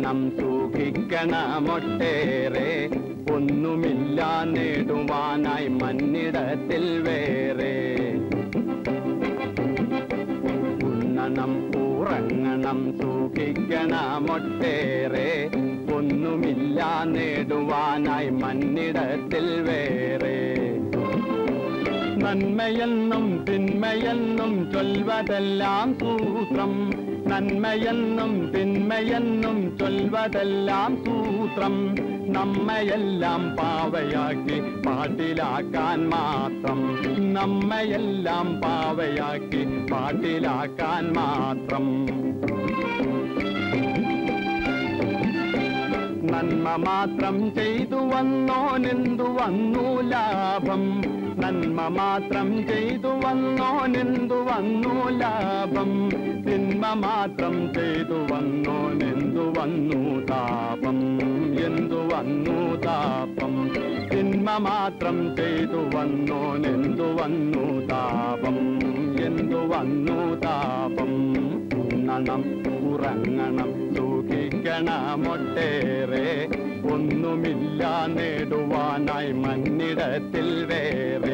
ഉറങ്ങണം സൂക്ഷിക്കണമൊട്ടേറെ ഒന്നുമില്ല നേടുവാനായി മണ്ണിടത്തിൽ വേറെ ഉണ്ണണം ഉറങ്ങണം സൂക്ഷിക്കണമൊട്ടേറെ ഒന്നുമില്ല നേടുവാനായി മണ്ണിടത്തിൽ വേറെ നന്മയെന്നും തിന്മയെന്നും ചൊൽവതെല്ലാം സൂത്രം നന്മയെന്നും തിന്മയെന്നും ചൊൽവതെല്ലാം സൂത്രം നമ്മയെല്ലാം പാവയാക്കി പാട്ടിലാക്കാൻ മാത്രം നമ്മയെല്ലാം പാവയാക്കി പാട്ടിലാക്കാൻ മാത്രം നന്മ മാത്രം ചെയ്തു വന്നോനെന്തു വന്നു ലാഭം നന്മ മാത്രം ചെയ്തു വന്നോനെന്തു വന്നു ലാഭം തിന്മ മാത്രം ചെയ്തു വന്നോനെന്തു വന്നു താപം എന്തു വന്നു താപം തിന്മ മാത്രം ചെയ്തു വന്നോനെന്തു വന്നു താപം എന്തു വന്നു താപം ഉണ്ണണം ഉറങ്ങണം സൂക്ഷിക്കണമൊട്ടേറെ ഒന്നുമില്ല നേടുവാനായി മണ്ണിടത്തിൽ വേറെ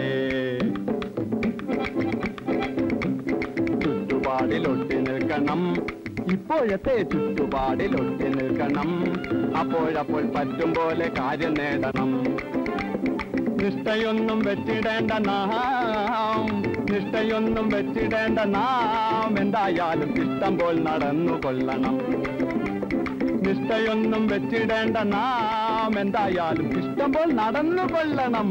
ചുറ്റുപാടിലൊട്ടി നിൽക്കണം ഇപ്പോഴത്തെ ചുറ്റുപാടിലൊട്ടി നിൽക്കണം അപ്പോഴപ്പോൾ പറ്റും പോലെ കാര്യം നേടണം നിഷ്ഠയൊന്നും വെച്ചിടേണ്ട നാം നിഷ്ഠയൊന്നും വെച്ചിടേണ്ട നാം എന്തായാലും ഇഷ്ടം പോൽ നടന്നു കൊള്ളണം നിഷ്ഠയൊന്നും വെച്ചിടേണ്ട നാം എന്തായാലും ഇഷ്ടം പോൽ നടന്നു കൊള്ളണം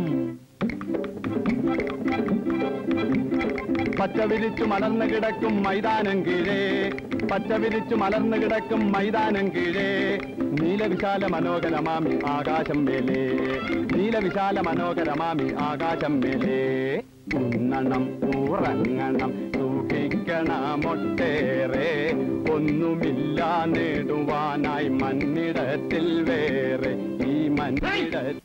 പച്ച വിരിച്ചു മലർന്നു കിടക്കും മൈതാനം കീഴേ പച്ച വിരിച്ചു മലർന്നു കിടക്കും മൈതാനം കീഴേ നീലവിശാല മനോഹരമാമി ആകാശം മേലേ നീലവിശാല മനോഹരമാമി ആകാശം മേലേ ഉണ്ണണം ഉറങ്ങണം സൂക്ഷിക്കണമൊട്ടേറെ ഒന്നുമില്ല നേടുവാനായി മണ്ണിടത്തിൽ വേറെ ഈ മണ്ണിടത്തിൽ